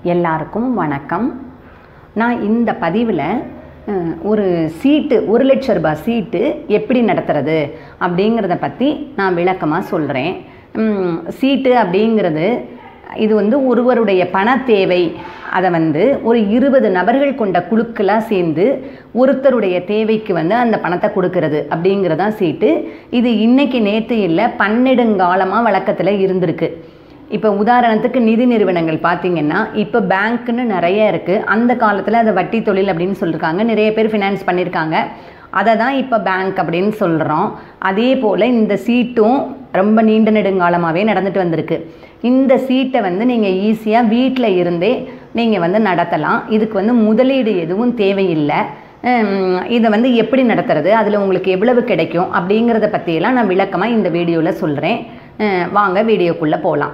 எல்லாருக்கும் வணக்கம் நான் இந்த பதிவில் அஹ், ஒரு சீட்டு ஒரு லட்ச ரூபாய் சீட்டு எப்படி நடத்துறது அப்படிங்கிறத பற்றி நான் விளக்கமாக சொல்கிறேன் சீட்டு அப்படிங்கிறது இது வந்து ஒருவருடைய பண தேவை அதை வந்து ஒரு இருபது நபர்கள் கொண்ட குழுக்களாக சேர்ந்து ஒருத்தருடைய தேவைக்கு வந்து அந்த பணத்தை கொடுக்கறது அப்படிங்கிறதான் சீட்டு இது இன்னைக்கு நேற்று இல்லை பன்னெடுங்காலமாக வழக்கத்தில் இருந்திருக்கு இப்போ உதாரணத்துக்கு நிதி நிறுவனங்கள் பார்த்தீங்கன்னா இப்போ பேங்க்னு நிறைய இருக்குது அந்த காலத்தில் அதை வட்டி தொழில் அப்படின்னு சொல்லியிருக்காங்க நிறைய பேர் ஃபினான்ஸ் பண்ணியிருக்காங்க அதை தான் இப்போ பேங்க் அப்படின்னு சொல்கிறோம் அதே போல் இந்த சீட்டும் ரொம்ப நீண்ட நெடுங்காலமாகவே நடந்துட்டு வந்திருக்கு இந்த சீட்டை வந்து நீங்கள் ஈஸியாக வீட்டில் இருந்தே நீங்கள் வந்து நடத்தலாம் இதுக்கு வந்து முதலீடு எதுவும் தேவையில்லை ஹம், இதை வந்து எப்படி நடத்துறது அதில் உங்களுக்கு எவ்வளவு கிடைக்கும் அப்படிங்கிறத பற்றியெல்லாம் நான் விளக்கமாக இந்த வீடியோவில் சொல்கிறேன் வாங்க வீடியோக்குள்ளே போகலாம்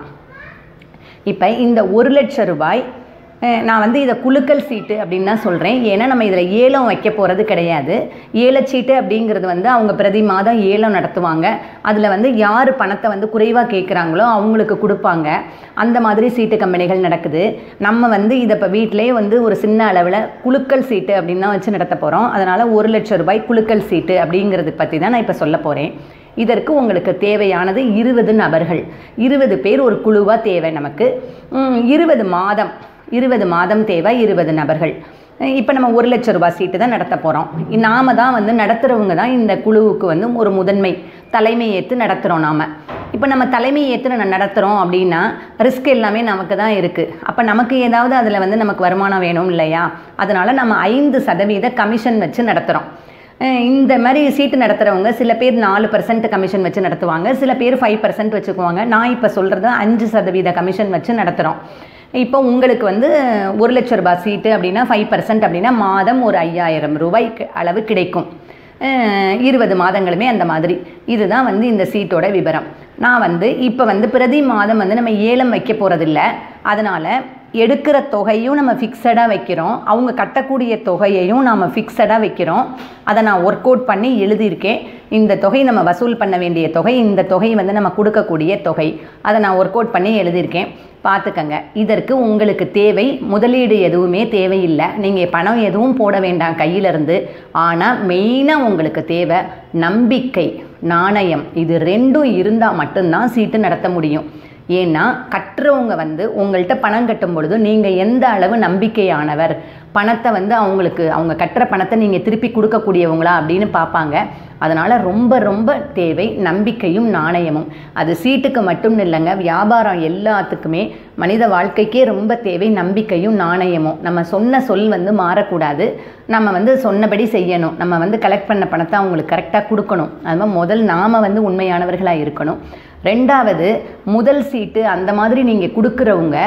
இப்போ இந்த ஒரு லட்ச ரூபாய் அஹ், நான் வந்து இதை குலுக்கல் சீட்டு அப்படின்னு தான் சொல்கிறேன் ஏன்னா நம்ம இதில் ஏலம் வைக்க போகிறது கிடையாது ஏலச்சீட்டு அப்படிங்கிறது வந்து அவங்க பிரதி மாதம் ஏலம் நடத்துவாங்க அதில் வந்து யார் பணத்தை வந்து குறைவாக கேட்குறாங்களோ அவங்களுக்கு கொடுப்பாங்க அந்த மாதிரி சீட்டு கம்பெனிகள் நடக்குது நம்ம வந்து இதை இப்போ வீட்டிலே வந்து ஒரு சின்ன அளவில் குலுக்கல் சீட்டு அப்படின்னு தான் வச்சு நடத்த போகிறோம் அதனால் ஒரு லட்ச ரூபாய் குலுக்கல் சீட்டு அப்படிங்கிறது பற்றி தான் நான் இப்போ சொல்ல போகிறேன் இதற்கு உங்களுக்கு தேவையானது இருபது நபர்கள் இருபது பேர் ஒரு குழுவாக தேவை நமக்கு ம், இருபது மாதம் இருபது மாதம் தேவை இருபது நபர்கள் இப்போ நம்ம ஒரு லட்ச ரூபாய் சீட்டு தான் நடத்த போகிறோம் நாம தான் வந்து நடத்துகிறவங்க தான் இந்த குழுவுக்கு வந்து ஒரு முதன்மை தலைமை ஏற்று நடத்துகிறோம் நாம் இப்போ நம்ம தலைமை ஏற்று நம்ம நடத்துகிறோம் அப்படின்னா ரிஸ்க் எல்லாமே நமக்கு தான் இருக்குது அப்போ நமக்கு ஏதாவது அதில் வந்து நமக்கு வருமானம் வேணும் இல்லையா அதனால் நம்ம ஐந்து சதவீத கமிஷன் வச்சு நடத்துகிறோம் அஹ் இந்த மாதிரி சீட்டு நடத்துகிறவங்க சில பேர் நாலு பர்சன்ட் கமிஷன் வச்சு நடத்துவாங்க சில பேர் ஃபைவ் பர்சன்ட் வச்சுக்குவாங்க நான் இப்போ சொல்கிறது அஞ்சு சதவீத கமிஷன் வச்சு நடத்துகிறோம் இப்போ உங்களுக்கு வந்து ஒரு லட்ச ரூபாய் சீட்டு அப்படின்னா ஃபைவ் பர்சன்ட் அப்படின்னா மாதம் ஒரு ஐயாயிரம் ரூபாய் கி- அளவு கிடைக்கும் அஹ் இருபது மாதங்களுமே அந்த மாதிரி இதுதான் வந்து இந்த சீட்டோட விவரம் நான் வந்து இப்போ வந்து பிரதி மாதம் வந்து நம்ம ஏலம் வைக்க போகிறதில்ல அதனால் எடுக்கிற தொகையும் நம்ம ஃபிக்ஸடாக வைக்கிறோம் அவங்க கட்டக்கூடிய தொகையையும் நாம் ஃபிக்ஸடாக வைக்கிறோம் அதை நான் ஒர்க் அவுட் பண்ணி எழுதியிருக்கேன் இந்த தொகை நம்ம வசூல் பண்ண வேண்டிய தொகை இந்த தொகை வந்து நம்ம கொடுக்கக்கூடிய தொகை அதை நான் ஒர்க் அவுட் பண்ணி எழுதியிருக்கேன் பார்த்துக்கங்க இதற்கு உங்களுக்கு தேவை முதலீடு எதுவுமே தேவையில்லை நீங்கள் பணம் எதுவும் போட வேண்டாம் கையிலிருந்து ஆனால் மெயினாக உங்களுக்கு தேவை நம்பிக்கை நாணயம் இது ரெண்டும் இருந்தால் மட்டும்தான் சீட்டு நடத்த முடியும் ஏன்னா கட்டுறவங்க வந்து உங்கள்கிட்ட பணம் கட்டும் பொழுது நீங்கள் எந்த அளவு நம்பிக்கையானவர் பணத்தை வந்து அவங்களுக்கு அவங்க கட்டுற பணத்தை நீங்கள் திருப்பி கொடுக்கக்கூடியவங்களா அப்படின்னு பார்ப்பாங்க அதனால் ரொம்ப ரொம்ப தேவை நம்பிக்கையும் நாணயமும் அது சீட்டுக்கு மட்டும் இல்லைங்க வியாபாரம் எல்லாத்துக்குமே மனித வாழ்க்கைக்கே ரொம்ப தேவை நம்பிக்கையும் நாணயமும் நம்ம சொன்ன சொல் வந்து மாறக்கூடாது நம்ம வந்து சொன்னபடி செய்யணும் நம்ம வந்து கலெக்ட் பண்ண பணத்தை அவங்களுக்கு கரெக்டாக கொடுக்கணும் அது மாதிரி முதல் நாம் வந்து உண்மையானவர்களாக இருக்கணும் ரெண்டாவது முதல் சீட்டு அந்த மாதிரி நீங்கள் கொடுக்குறவங்க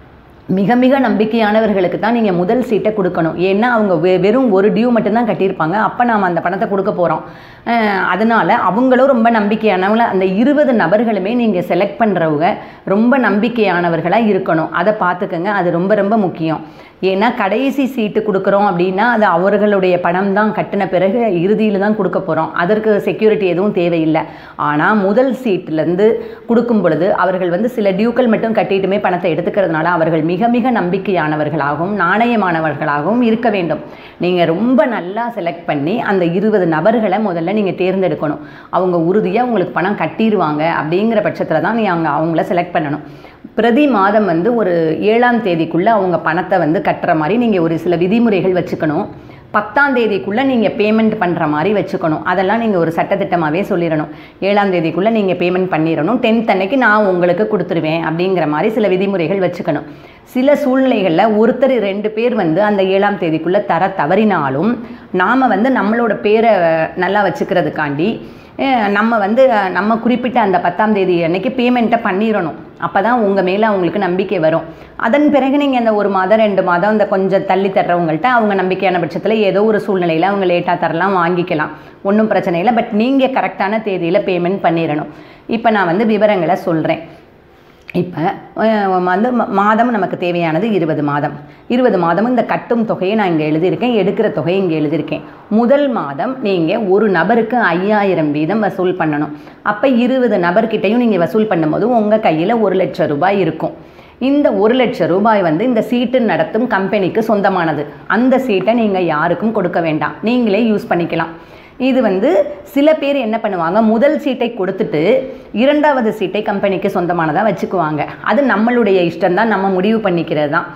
மிக மிக நம்பிக்கையானவர்களுக்கு தான் நீங்கள் முதல் சீட்டை கொடுக்கணும் ஏன்னா அவங்க வெ வெறும் ஒரு டியூ மட்டும்தான் கட்டியிருப்பாங்க அப்போ நாம் அந்த பணத்தை கொடுக்க போகிறோம் அதனால் அவங்களும் ரொம்ப நம்பிக்கையானவங்கள அந்த இருபது நபர்களுமே நீங்கள் செலக்ட் பண்ணுறவங்க ரொம்ப நம்பிக்கையானவர்களாக இருக்கணும் அதை பார்த்துக்கங்க அது ரொம்ப ரொம்ப முக்கியம் ஏன்னா கடைசி சீட்டு கொடுக்குறோம் அப்படின்னா அது அவர்களுடைய பணம் தான் கட்டின பிறகு இறுதியில் தான் கொடுக்க போகிறோம் அதற்கு செக்யூரிட்டி எதுவும் தேவையில்லை ஆனால் முதல் சீட்லேருந்து கொடுக்கும் பொழுது அவர்கள் வந்து சில டியூக்கள் மட்டும் கட்டிட்டுமே பணத்தை எடுத்துக்கிறதுனால அவர்கள் மிக மிக நம்பிக்கையானவர்களாகவும் நாணயமானவர்களாகவும் இருக்க வேண்டும் நீங்கள் ரொம்ப நல்லா செலக்ட் பண்ணி அந்த இருபது நபர்களை முதல்ல நீங்கள் தேர்ந்தெடுக்கணும் அவங்க உறுதியாக உங்களுக்கு பணம் கட்டிடுவாங்க அப்படிங்கிற பட்சத்தில் தான் நீங்கள் அவங்கள செலக்ட் பண்ணணும் பிரதி மாதம் வந்து ஒரு ஏழாம் தேதிக்குள்ளே அவங்க பணத்தை வந்து கட்டுற மாதிரி நீங்கள் ஒரு சில விதிமுறைகள் வச்சுக்கணும் பத்தாம் தேதிக்குள்ளே நீங்கள் பேமெண்ட் பண்ணுற மாதிரி வச்சுக்கணும் அதெல்லாம் நீங்கள் ஒரு சட்டத்திட்டமாகவே சொல்லிடணும் ஏழாம் தேதிக்குள்ளே நீங்கள் பேமெண்ட் பண்ணிடணும் டென்த் அன்னைக்கு நான் உங்களுக்கு கொடுத்துருவேன் அப்படிங்கிற மாதிரி சில விதிமுறைகள் வச்சுக்கணும் சில சூழ்நிலைகளில் ஒருத்தர் ரெண்டு பேர் வந்து அந்த ஏழாம் தேதிக்குள்ளே தர தவறினாலும் நாம் வந்து நம்மளோட பேரை நல்லா வச்சுக்கிறதுக்காண்டி அஹ் நம்ம வந்து அஹ், நம்ம குறிப்பிட்ட அந்த பத்தாம் தேதி அன்னைக்கு பேமெண்ட்டை பண்ணிடணும் அப்போ தான் உங்கள் மேலே அவங்களுக்கு நம்பிக்கை வரும் அதன் பிறகு நீங்கள் அந்த ஒரு மாதம் ரெண்டு மாதம் அந்த கொஞ்சம் தள்ளி தர்றவங்கள்ட்ட அவங்க நம்பிக்கையான பட்சத்தில் ஏதோ ஒரு சூழ்நிலையில் அவங்க லேட்டாக தரலாம் வாங்கிக்கலாம் ஒன்றும் பிரச்சனை இல்லை பட் நீங்கள் கரெக்டான தேதியில் பேமெண்ட் பண்ணிடணும் இப்போ நான் வந்து விவரங்களை சொல்கிறேன் இப்போ வந்து ம- மாதம் நமக்கு தேவையானது இருபது மாதம் இருபது மாதமும் இந்த கட்டும் தொகையை நான் இங்கே எழுதியிருக்கேன் எடுக்கிற தொகையை இங்கே எழுதியிருக்கேன் முதல் மாதம் நீங்கள் ஒரு நபருக்கு ஐயாயிரம் வீதம் வசூல் பண்ணணும் அப்போ இருபது நபர்கிட்டையும் நீங்கள் வசூல் பண்ணும்போது உங்கள் கையில் ஒரு லட்சம் ரூபாய் இருக்கும் இந்த ஒரு லட்சம் ரூபாய் வந்து இந்த சீட்டு நடத்தும் கம்பெனிக்கு சொந்தமானது அந்த சீட்டை நீங்கள் யாருக்கும் கொடுக்க வேண்டாம் நீங்களே யூஸ் பண்ணிக்கலாம் இது வந்து சில பேர் என்ன பண்ணுவாங்க முதல் சீட்டை கொடுத்துட்டு இரண்டாவது சீட்டை கம்பெனிக்கு சொந்தமானதாக வச்சுக்குவாங்க அது நம்மளுடைய இஷ்டம் தான் நம்ம முடிவு பண்ணிக்கிறது தான்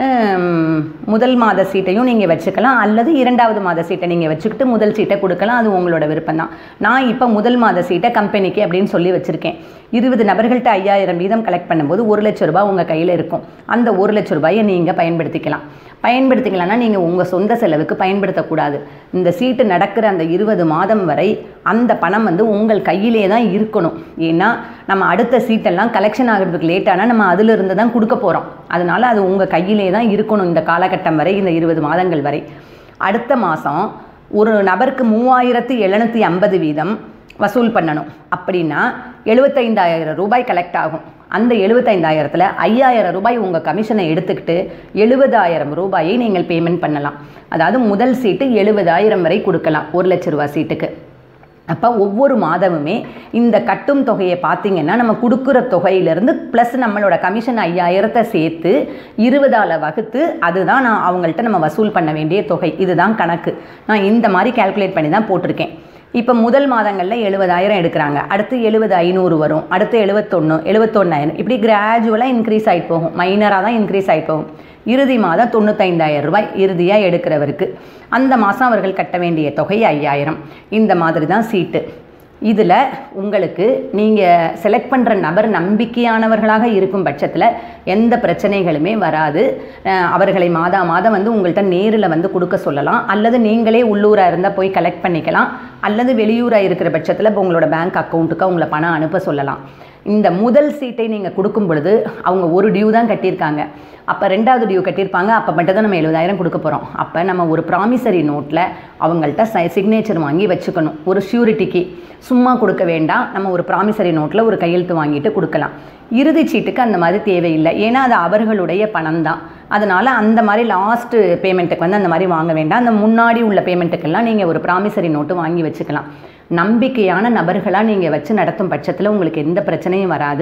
ஹம், முதல் மாத சீட்டையும் நீங்கள் வச்சுக்கலாம் அல்லது இரண்டாவது மாத சீட்டை நீங்கள் வச்சுக்கிட்டு முதல் சீட்டை கொடுக்கலாம் அது உங்களோட விருப்பம் தான் நான் இப்போ முதல் மாத சீட்டை கம்பெனிக்கு அப்படின்னு சொல்லி வச்சுருக்கேன் இருபது நபர்கள்ட்ட ஐயாயிரம் வீதம் கலெக்ட் பண்ணும்போது ஒரு லட்ச ரூபாய் உங்கள் கையில் இருக்கும் அந்த ஒரு லட்ச ரூபாயை நீங்கள் பயன்படுத்திக்கலாம் பயன்படுத்திக்கலாம்னா நீங்கள் உங்கள் சொந்த செலவுக்கு பயன்படுத்தக்கூடாது இந்த சீட்டு நடக்கிற அந்த இருபது மாதம் வரை அந்த பணம் வந்து உங்கள் கையிலே தான் இருக்கணும் ஏன்னா நம்ம அடுத்த சீட்டெல்லாம் கலெக்ஷன் ஆகிறதுக்கு லேட் ஆனால் நம்ம அதில் இருந்து தான் கொடுக்க போகிறோம் அதனால அது உங்கள் கையிலே தான் இருக்கணும் இந்த காலகட்டம் வரை இந்த இருபது மாதங்கள் வரை அடுத்த மாதம் ஒரு நபருக்கு மூவாயிரத்து எழுநூற்றி ஐம்பது வீதம் வசூல் பண்ணணும் அப்படின்னா எழுபத்தைந்தாயிரம் ரூபாய் கலெக்ட் ஆகும் அந்த எழுபத்தைந்தாயிரத்தில் ஐயாயிரம் ரூபாய் உங்கள் கமிஷனை எடுத்துக்கிட்டு எழுபதாயிரம் ரூபாயை நீங்கள் பேமெண்ட் பண்ணலாம் அதாவது முதல் சீட்டு எழுபதாயிரம் வரை கொடுக்கலாம் ஒரு லட்ச ரூபாய் சீட்டுக்கு அப்போ ஒவ்வொரு மாதமுமே இந்த கட்டும் தொகையை பார்த்தீங்கன்னா நம்ம கொடுக்குற தொகையிலேருந்து ப்ளஸ் நம்மளோட கமிஷன் ஐயாயிரத்தை சேர்த்து இருபதால் வகுத்து அதுதான் நான் அவங்கள்ட்ட நம்ம வசூல் பண்ண வேண்டிய தொகை இதுதான் கணக்கு நான் இந்த மாதிரி கால்குலேட் பண்ணி தான் போட்டிருக்கேன் இப்போ முதல் மாதங்களில் எழுபதாயிரம் எடுக்கிறாங்க அடுத்து எழுபது ஐநூறு வரும் அடுத்து எழுபத்தொன்று எழுபத்தொன்னாயிரம் இப்படி கிராஜுவலாக இன்க்ரீஸ் ஆகிட்டு போகும் மைனராக தான் இன்க்ரீஸ் ஆகிட்டு போகும் இறுதி மாதம் தொண்ணூத்தைந்தாயிரம் ரூபாய் இறுதியாக எடுக்கிறவருக்கு அந்த மாதம் அவர்கள் கட்ட வேண்டிய தொகை ஐயாயிரம் இந்த மாதிரி தான் சீட்டு இதில் உங்களுக்கு நீங்கள் செலக்ட் பண்ணுற நபர் நம்பிக்கையானவர்களாக இருக்கும் பட்சத்தில் எந்த பிரச்சனைகளுமே வராது அஹ் அவர்களை மாதா மாதம் வந்து உங்கள்கிட்ட நேரில் வந்து கொடுக்க சொல்லலாம் அல்லது நீங்களே உள்ளூராக இருந்தால் போய் கலெக்ட் பண்ணிக்கலாம் அல்லது வெளியூராக இருக்கிற பட்சத்தில் இப்போ உங்களோட பேங்க் அக்கௌண்ட்டுக்கு அவங்கள பணம் அனுப்ப சொல்லலாம் இந்த முதல் சீட்டை நீங்கள் கொடுக்கும் பொழுது அவங்க ஒரு டியூ தான் கட்டியிருக்காங்க அப்போ ரெண்டாவது டியூ கட்டியிருப்பாங்க அப்போ மட்டும் தான் நம்ம எழுபதாயிரம் கொடுக்க போகிறோம் அப்போ நம்ம ஒரு ப்ராமிசரி நோட்டில் அவங்கள்ட்ட சை சிக்னேச்சர் வாங்கி வச்சுக்கணும் ஒரு ஷூரிட்டிக்கு சும்மா கொடுக்க வேண்டாம் நம்ம ஒரு ப்ராமிசரி நோட்டில் ஒரு கையெழுத்து வாங்கிட்டு கொடுக்கலாம் இறுதி சீட்டுக்கு அந்த மாதிரி தேவையில்லை ஏன்னா அது அவர்களுடைய பணம் தான் அதனால் அந்த மாதிரி லாஸ்ட்டு பேமெண்ட்டுக்கு வந்து அந்த மாதிரி வாங்க வேண்டாம் அந்த முன்னாடி உள்ள பேமெண்ட்டுக்கெல்லாம் நீங்கள் ஒரு ப்ராமிசரி நோட்டு வாங்கி வச்சுக்கலாம் நம்பிக்கையான நபர்களாக நீங்கள் வச்சு நடத்தும் பட்சத்தில் உங்களுக்கு எந்த பிரச்சனையும் வராது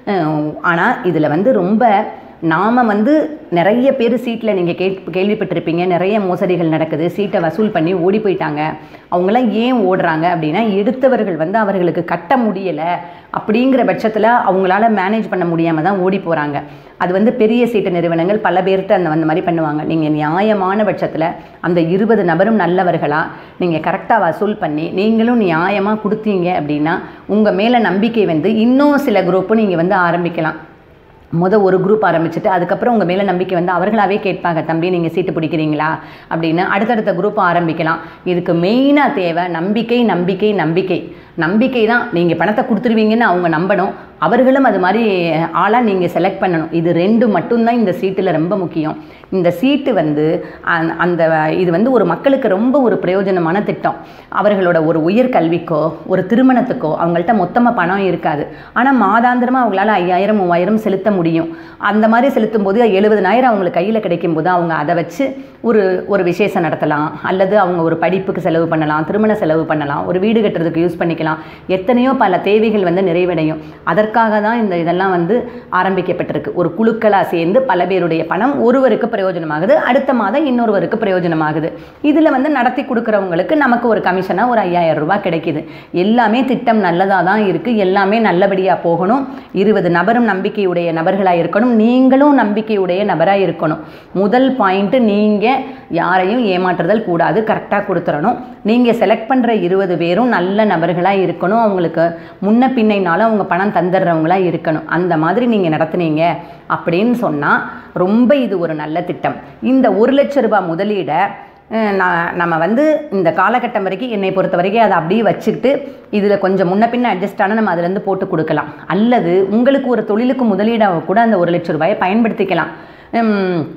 ஆனால் இதில் வந்து ரொம்ப நாம் வந்து நிறைய பேர் சீட்டில் நீங்கள் கே கேள்விப்பட்டிருப்பீங்க நிறைய மோசடிகள் நடக்குது சீட்டை வசூல் பண்ணி ஓடி போயிட்டாங்க அவங்களாம் ஏன் ஓடுறாங்க அப்படின்னா எடுத்தவர்கள் வந்து அவர்களுக்கு கட்ட முடியலை அப்படிங்கிற பட்சத்தில் அவங்களால மேனேஜ் பண்ண முடியாமல் தான் ஓடி போகிறாங்க அது வந்து பெரிய சீட்டு நிறுவனங்கள் பல பேர்கிட்ட அந்த அந்த மாதிரி பண்ணுவாங்க நீங்கள் நியாயமான பட்சத்தில் அந்த இருபது நபரும் நல்லவர்களாக நீங்கள் கரெக்டாக வசூல் பண்ணி நீங்களும் நியாயமாக கொடுத்தீங்க அப்படின்னா உங்கள் மேலே நம்பிக்கை வந்து இன்னும் சில குரூப்பு நீங்கள் வந்து ஆரம்பிக்கலாம் முத ஒரு குரூப் ஆரம்பிச்சுட்டு அதுக்கப்புறம் உங்கள் மேலே நம்பிக்கை வந்து அவர்களாகவே கேட்பாங்க தம்பி நீங்கள் சீட்டு பிடிக்கிறீங்களா அப்படின்னு அடுத்தடுத்த குரூப் ஆரம்பிக்கலாம் இதுக்கு மெயினாக தேவை நம்பிக்கை நம்பிக்கை நம்பிக்கை நம்பிக்கை தான் நீங்கள் பணத்தை கொடுத்துருவீங்கன்னு அவங்க நம்பணும் அவர்களும் அது மாதிரி ஆளாக நீங்கள் செலக்ட் பண்ணணும் இது ரெண்டு மட்டும்தான் இந்த சீட்டில் ரொம்ப முக்கியம் இந்த சீட்டு வந்து அந்த- அந்த இது வந்து ஒரு மக்களுக்கு ரொம்ப ஒரு பிரயோஜனமான திட்டம் அவர்களோட ஒரு உயர் கல்விக்கோ ஒரு திருமணத்துக்கோ அவங்கள்ட்ட மொத்தமாக பணம் இருக்காது ஆனால் மாதாந்திரமாக அவங்களால ஐயாயிரம் மூவாயிரம் செலுத்த முடியும் அந்த மாதிரி செலுத்தும் போது எழுபதனாயிரம் அவங்களுக்கு கையில் கிடைக்கும் போது அவங்க அதை வச்சு ஒரு ஒரு விசேஷம் நடத்தலாம் அல்லது அவங்க ஒரு படிப்புக்கு செலவு பண்ணலாம் திருமண செலவு பண்ணலாம் ஒரு வீடு கட்டுறதுக்கு யூஸ் பண்ணிக்கலாம் எத்தனையோ பல தேவைகள் வந்து நிறைவடையும் அதற்காக தான் இந்த இதெல்லாம் வந்து ஆரம்பிக்கப்பட்டிருக்கு ஒரு குழுக்களாக சேர்ந்து பல பேருடைய பணம் ஒருவருக்கு பிரயோஜனமாகுது அடுத்த மாதம் இன்னொருவருக்கு பிரயோஜனமாகுது இதில் வந்து நடத்தி கொடுக்குறவங்களுக்கு நமக்கு ஒரு கமிஷனாக ஒரு ஐயாயிரம் ரூபாய் கிடைக்குது எல்லாமே திட்டம் நல்லதாக தான் இருக்குது எல்லாமே நல்லபடியாக போகணும் இருபது நபரும் நம்பிக்கையுடைய நபர்களாக இருக்கணும் நீங்களும் நம்பிக்கையுடைய நபராக இருக்கணும் முதல் பாயிண்ட்டு நீங்கள் யாரையும் ஏமாற்றுதல் கூடாது கரெக்டாக கொடுத்துடணும் நீங்கள் செலக்ட் பண்ணுற இருபது பேரும் நல்ல நபர்களாக இருக்கணும் அவங்களுக்கு முன்ன பின்னைனாலும் அவங்க பணம் தந்துடுறவங்களா இருக்கணும் அந்த மாதிரி நீங்கள் நடத்துனீங்க அப்படின்னு சொன்னால் ரொம்ப இது ஒரு நல்ல திட்டம் இந்த ஒரு லட்ச ரூபாய் முதலீடை அஹ், நான் நம்ம வந்து இந்த காலகட்டம் வரைக்கும் என்னை பொறுத்த வரைக்கும் அதை அப்படியே வச்சுக்கிட்டு இதில் கொஞ்சம் முன்ன பின்ன அட்ஜஸ்ட் ஆனால் நம்ம அதுலேருந்து போட்டு கொடுக்கலாம் அல்லது உங்களுக்கு ஒரு தொழிலுக்கு முதலீடாக கூட அந்த ஒரு லட்ச ரூபாயை பயன்படுத்திக்கலாம் உம்,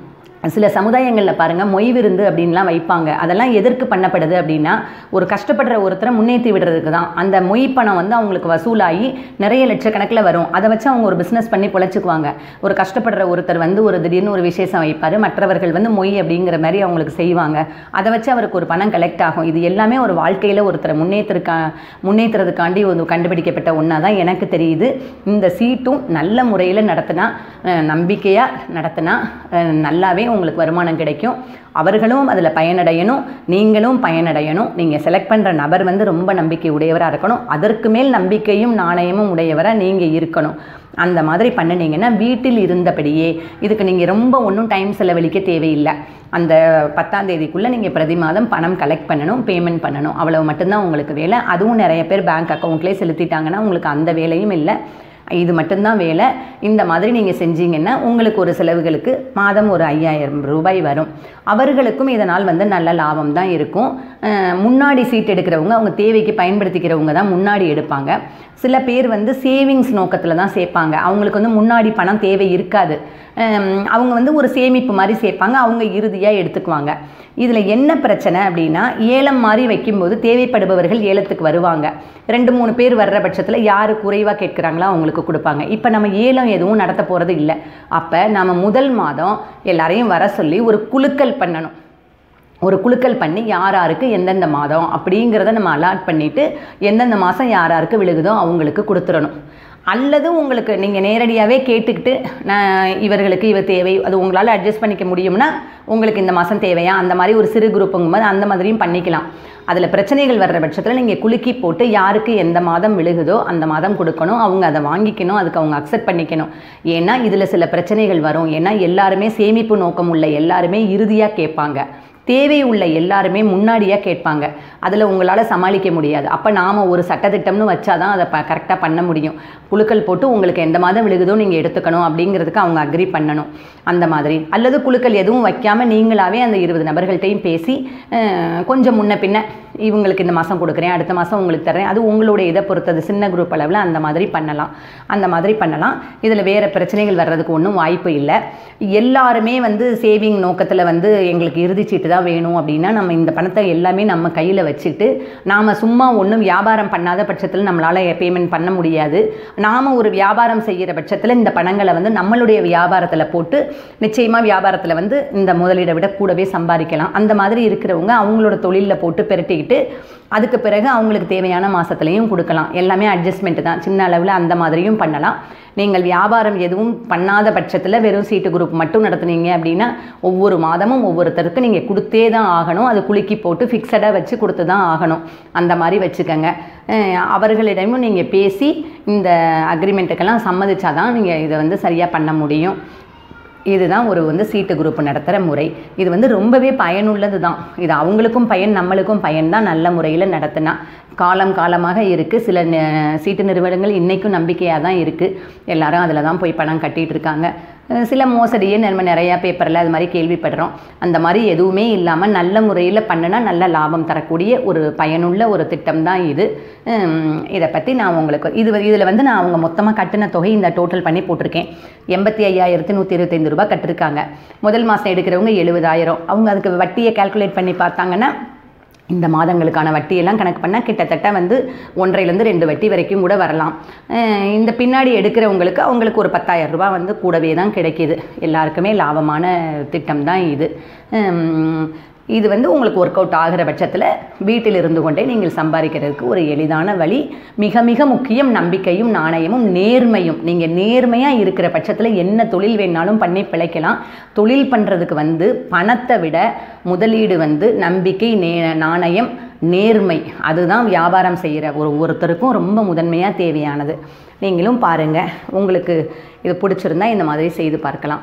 சில சமுதாயங்களில் பாருங்கள் மொய் விருந்து அப்படின்லாம் வைப்பாங்க அதெல்லாம் எதற்கு பண்ணப்படுது அப்படின்னா ஒரு கஷ்டப்படுற ஒருத்தரை முன்னேற்றி விடுறதுக்கு தான் அந்த மொய் பணம் வந்து அவங்களுக்கு வசூலாகி நிறைய லட்சக்கணக்கில் வரும் அதை வச்சு அவங்க ஒரு பிஸ்னஸ் பண்ணி பொழைச்சிக்குவாங்க ஒரு கஷ்டப்படுற ஒருத்தர் வந்து ஒரு திடீர்னு ஒரு விசேஷம் வைப்பார் மற்றவர்கள் வந்து மொய் அப்படிங்கிற மாதிரி அவங்களுக்கு செய்வாங்க அதை வச்சு அவருக்கு ஒரு பணம் கலெக்ட் ஆகும் இது எல்லாமே ஒரு வாழ்க்கையில் ஒருத்தரை முன்னேற்றிருக்கா முன்னேற்றுறதுக்காண்டி ஒரு கண்டுபிடிக்கப்பட்ட ஒன்றா தான் எனக்கு தெரியுது இந்த சீட்டும் நல்ல முறையில் நடத்தினா நம்பிக்கையாக நடத்தினா அஹ், நல்லாவே உங்களுக்கு வருமானம் கிடைக்கும் அவர்களும் அதில் பயனடையணும் நீங்களும் பயனடையணும் நீங்கள் செலக்ட் பண்ணுற நபர் வந்து ரொம்ப நம்பிக்கை உடையவராக இருக்கணும் அதற்கு மேல் நம்பிக்கையும் நாணயமும் உடையவராக நீங்கள் இருக்கணும் அந்த மாதிரி பண்ணினீங்கன்னா வீட்டில் இருந்தபடியே இதுக்கு நீங்கள் ரொம்ப ஒன்றும் டைம் செலவழிக்க தேவையில்லை அந்த பத்தாம் தேதிக்குள்ளே நீங்கள் பிரதி மாதம் பணம் கலெக்ட் பண்ணணும் பேமெண்ட் பண்ணணும் அவ்வளவு மட்டும்தான் உங்களுக்கு வேலை அதுவும் நிறைய பேர் பேங்க் அக்கௌண்ட்லேயே செலுத்திட்டாங்கன்னா உங்களுக்கு அந்த வேலையும் இல்லை இது மட்டும்தான் வேலை இந்த மாதிரி நீங்கள் செஞ்சீங்கன்னா உங்களுக்கு ஒரு செலவுகளுக்கு மாதம் ஒரு ஐயாயிரம் ரூபாய் வரும் அவர்களுக்கும் இதனால் வந்து நல்ல லாபம் தான் இருக்கும் அஹ் முன்னாடி சீட் எடுக்கிறவங்க அவங்க தேவைக்கு பயன்படுத்திக்கிறவங்க தான் முன்னாடி எடுப்பாங்க சில பேர் வந்து சேவிங்ஸ் நோக்கத்தில் தான் சேர்ப்பாங்க அவங்களுக்கு வந்து முன்னாடி பணம் தேவை இருக்காது அஹ் அவங்க வந்து ஒரு சேமிப்பு மாதிரி சேர்ப்பாங்க அவங்க இறுதியாக எடுத்துக்குவாங்க இதில் என்ன பிரச்சனை அப்படின்னா ஏலம் மாதிரி வைக்கும்போது தேவைப்படுபவர்கள் ஏலத்துக்கு வருவாங்க ரெண்டு மூணு பேர் வர்ற பட்சத்தில் யார் குறைவாக கேட்குறாங்களோ அவங்களுக்கு கொடுப்பாங்க இப்போ நம்ம ஏலம் எதுவும் நடத்த போகிறது இல்லை அப்போ நம்ம முதல் மாதம் எல்லாரையும் வர சொல்லி ஒரு குலுக்கல் பண்ணணும் ஒரு குலுக்கல் பண்ணி யார் யாருக்கு எந்தெந்த மாதம் அப்படிங்கிறத நம்ம அலாட் பண்ணிவிட்டு எந்தெந்த மாதம் யார் யாருக்கு விழுகுதோ அவங்களுக்கு கொடுத்துடணும் அல்லது உங்களுக்கு நீங்கள் நேரடியாகவே கேட்டுக்கிட்டு நான் இவர்களுக்கு இவ தேவை அது உங்களால் அட்ஜஸ்ட் பண்ணிக்க முடியும்னா உங்களுக்கு இந்த மாதம் தேவையா அந்த மாதிரி ஒரு சிறு குரூப்புங்கும்போது அந்த மாதிரியும் பண்ணிக்கலாம் அதில் பிரச்சனைகள் வர்ற பட்சத்தில் நீங்கள் குலுக்கி போட்டு யாருக்கு எந்த மாதம் விழுகுதோ அந்த மாதம் கொடுக்கணும் அவங்க அதை வாங்கிக்கணும் அதுக்கு அவங்க அக்செப்ட் பண்ணிக்கணும் ஏன்னா இதில் சில பிரச்சனைகள் வரும் ஏன்னா எல்லாருமே சேமிப்பு நோக்கம் உள்ள எல்லாருமே இறுதியாக கேட்பாங்க தேவை உள்ள எல்லாருமே முன்னாடியாக கேட்பாங்க அதில் உங்களால் சமாளிக்க முடியாது அப்போ நாம் ஒரு சட்டத்திட்டம்னு வச்சாதான் அதை ப கரெக்டாக பண்ண முடியும் குழுக்கள் போட்டு உங்களுக்கு எந்த மாதம் விழுகுதோ நீங்கள் எடுத்துக்கணும் அப்படிங்கிறதுக்கு அவங்க அக்ரி பண்ணணும் அந்த மாதிரி அல்லது குழுக்கள் எதுவும் வைக்காமல் நீங்களாவே அந்த இருபது நபர்கள்ட்டையும் பேசி அஹ், கொஞ்சம் முன்ன பின்ன இவங்களுக்கு இந்த மாதம் கொடுக்குறேன் அடுத்த மாதம் உங்களுக்கு தரேன் அது உங்களுடைய இதை பொறுத்தது சின்ன குரூப் அளவில் அந்த மாதிரி பண்ணலாம் அந்த மாதிரி பண்ணலாம் இதில் வேறு பிரச்சனைகள் வர்றதுக்கு ஒன்றும் வாய்ப்பு இல்லை எல்லாருமே வந்து சேவிங் நோக்கத்தில் வந்து எங்களுக்கு இறுதிச்சீட்டு தான் வேணும் அப்படின்னா நம்ம இந்த பணத்தை எல்லாமே நம்ம கையில் வச்சுட்டு நாம் சும்மா ஒன்றும் வியாபாரம் பண்ணாத பட்சத்தில் நம்மளால் பேமெண்ட் பண்ண முடியாது நாம் ஒரு வியாபாரம் செய்கிற பட்சத்தில் இந்த பணங்களை வந்து நம்மளுடைய வியாபாரத்தில் போட்டு நிச்சயமாக வியாபாரத்தில் வந்து இந்த முதலீடை விட கூடவே சம்பாதிக்கலாம் அந்த மாதிரி இருக்கிறவங்க அவங்களோட தொழிலில் போட்டு பெரட்டிக்கிட்டு அதுக்கு பிறகு அவங்களுக்கு தேவையான மாதத்துலையும் கொடுக்கலாம் எல்லாமே அட்ஜஸ்ட்மெண்ட் தான் சின்ன அளவில் அந்த மாதிரியும் பண்ணலாம் நீங்கள் வியாபாரம் எதுவும் பண்ணாத பட்சத்தில் வெறும் சீட்டு குரூப் மட்டும் நடத்துனீங்க அப்படின்னா ஒவ்வொரு மாதமும் ஒவ்வொருத்தருக்கு நீங்கள் கொடுத்தே தான் ஆகணும் அது குலுக்கி போட்டு ஃபிக்ஸடாக வச்சு கொடுத்து தான் ஆகணும் அந்த மாதிரி வச்சுக்கோங்க அஹ் அவர்களிடமும் நீங்கள் பேசி இந்த அக்ரிமெண்ட்டுக்கெல்லாம் சம்மதிச்சாதான் நீங்கள் இதை வந்து சரியாக பண்ண முடியும் இதுதான் ஒரு வந்து சீட்டு குரூப் நடத்துகிற முறை இது வந்து ரொம்பவே பயனுள்ளது தான் இது அவங்களுக்கும் பயன் நம்மளுக்கும் பயன் தான் நல்ல முறையில் நடத்தினா காலம் காலமாக இருக்குது சில ந- சீட்டு நிறுவனங்கள் இன்றைக்கும் நம்பிக்கையாக தான் இருக்குது எல்லாரும் அதில் தான் போய் பணம் கட்டிகிட்டு இருக்காங்க அஹ் சில மோசடியே நம்ம நிறையா பேப்பரில் அது மாதிரி கேள்விப்படுறோம் அந்த மாதிரி எதுவுமே இல்லாமல் நல்ல முறையில் பண்ணினா நல்ல லாபம் தரக்கூடிய ஒரு பயனுள்ள ஒரு திட்டம் தான் இது ஹம், இதை பற்றி நான் உங்களுக்கு இது இதில் வந்து நான் அவங்க மொத்தமாக கட்டின தொகை இந்த டோட்டல் பண்ணி போட்டிருக்கேன் எண்பத்தி ஐயாயிரத்தி நூற்றி இருபத்தைந்து ரூபாய் கட்டிருக்காங்க முதல் மாதம் எடுக்கிறவங்க எழுபதாயிரம் அவங்க அதுக்கு வட்டியை கால்குலேட் பண்ணி பார்த்தாங்கன்னா இந்த மாதங்களுக்கான வட்டியெல்லாம் கணக்கு பண்ணால் கிட்டத்தட்ட வந்து ஒன்றையிலேருந்து ரெண்டு வட்டி வரைக்கும் கூட வரலாம் அஹ் இந்த பின்னாடி எடுக்கிறவங்களுக்கு அவங்களுக்கு ஒரு பத்தாயிரம் ரூபாய் வந்து கூடவே தான் கிடைக்கிது எல்லாருக்குமே லாபமான திட்டம் தான் இது ஹம், இது வந்து உங்களுக்கு ஒர்க் அவுட் ஆகிற பட்சத்தில் வீட்டில் இருந்து கொண்டே நீங்கள் சம்பாதிக்கிறதுக்கு ஒரு எளிதான வழி மிக மிக முக்கியம் நம்பிக்கையும் நாணயமும் நேர்மையும் நீங்கள் நேர்மையாக இருக்கிற பட்சத்தில் என்ன தொழில் வேணாலும் பண்ணி பிழைக்கலாம் தொழில் பண்ணுறதுக்கு வந்து பணத்தை விட முதலீடு வந்து நம்பிக்கை நே நாணயம் நேர்மை அதுதான் வியாபாரம் செய்கிற ஒரு ஒருத்தருக்கும் ரொம்ப முதன்மையாக தேவையானது நீங்களும் பாருங்கள் உங்களுக்கு இது பிடிச்சிருந்தா இந்த மாதிரி செய்து பார்க்கலாம்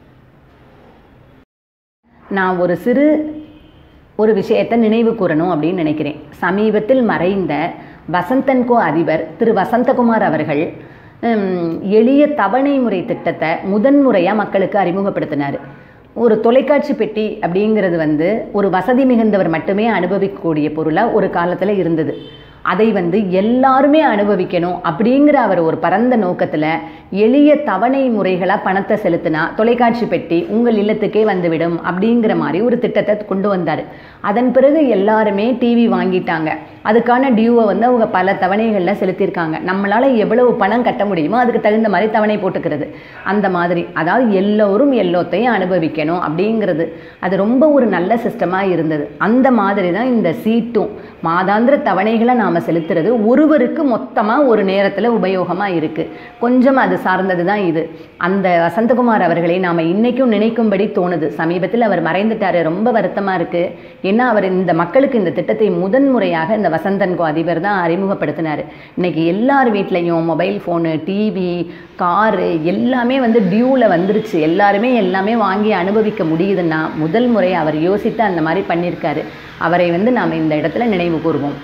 நான் ஒரு சிறு ஒரு விஷயத்தை நினைவு கூறணும் அப்படின்னு நினைக்கிறேன் சமீபத்தில் மறைந்த வசந்தன்கோ அதிபர் திரு வசந்தகுமார் அவர்கள் ஹம், எளிய தவணை முறை திட்டத்தை முதன்முறையாக மக்களுக்கு அறிமுகப்படுத்தினார் ஒரு தொலைக்காட்சி பெட்டி அப்படிங்கிறது வந்து ஒரு வசதி மிகுந்தவர் மட்டுமே அனுபவிக்கக்கூடிய பொருளாக ஒரு காலத்தில் இருந்தது அதை வந்து எல்லாருமே அனுபவிக்கணும் அப்படிங்கிற அவர் ஒரு பரந்த நோக்கத்தில் எளிய தவணை முறைகளாக பணத்தை செலுத்தினா தொலைக்காட்சி பெட்டி உங்கள் இல்லத்துக்கே வந்துவிடும் அப்படிங்கிற மாதிரி ஒரு திட்டத்தை கொண்டு வந்தார் அதன் பிறகு எல்லாருமே டிவி வாங்கிட்டாங்க அதுக்கான டியூவை வந்து அவங்க பல தவணைகளில் செலுத்தியிருக்காங்க நம்மளால் எவ்வளவு பணம் கட்ட முடியுமோ அதுக்கு தகுந்த மாதிரி தவணை போட்டுக்கிறது அந்த மாதிரி அதாவது எல்லோரும் எல்லோத்தையும் அனுபவிக்கணும் அப்படிங்கிறது அது ரொம்ப ஒரு நல்ல சிஸ்டமாக இருந்தது அந்த மாதிரி தான் இந்த சீட்டும் மாதாந்திர தவணைகளை நாம் செலுத்துறது ஒருவருக்கு மொத்தமாக ஒரு நேரத்தில் உபயோகமாக இருக்குது கொஞ்சம் அது சார்ந்தது தான் இது அந்த வசந்தகுமார் அவர்களை நாம் இன்றைக்கும் நினைக்கும்படி தோணுது சமீபத்தில் அவர் மறைந்துட்டார் ரொம்ப வருத்தமாக இருக்குது ஏன்னா அவர் இந்த மக்களுக்கு இந்த திட்டத்தை முதன்முறையாக இந்த வசந்தன்கோ அதிபர் தான் அறிமுகப்படுத்தினார் இன்னைக்கு எல்லார் வீட்லேயும் மொபைல் ஃபோனு டிவி காரு எல்லாமே வந்து டியூவில் வந்துருச்சு எல்லாருமே எல்லாமே வாங்கி அனுபவிக்க முடியுதுன்னா முதல் முறை அவர் யோசித்து அந்த மாதிரி பண்ணியிருக்காரு அவரை வந்து நாம் இந்த இடத்துல நினைவு கூறுவோம்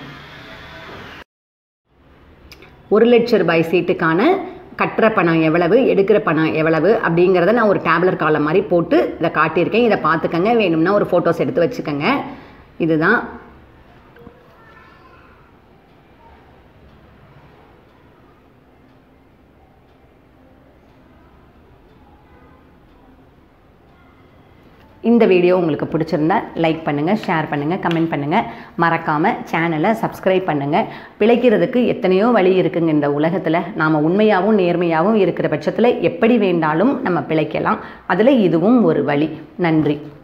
ஒரு லட்ச ரூபாய் சீட்டுக்கான கட்டுற பணம் எவ்வளவு எடுக்கிற பணம் எவ்வளவு அப்படிங்கிறத நான் ஒரு டேப்லர் காலம் மாதிரி போட்டு இதை காட்டியிருக்கேன் இதை பார்த்துக்கங்க வேணும்னா ஒரு ஃபோட்டோஸ் எடுத்து வச்சுக்கோங்க இதுதான் இந்த வீடியோ உங்களுக்கு பிடிச்சிருந்தா லைக் பண்ணுங்கள் ஷேர் பண்ணுங்கள் கமெண்ட் பண்ணுங்கள் மறக்காமல் சேனலை சப்ஸ்கிரைப் பண்ணுங்கள் பிழைக்கிறதுக்கு எத்தனையோ வழி இருக்குங்க இந்த உலகத்தில் நாம் உண்மையாகவும் நேர்மையாகவும் இருக்கிற பட்சத்தில் எப்படி வேண்டாலும் நம்ம பிழைக்கலாம் அதில் இதுவும் ஒரு வழி நன்றி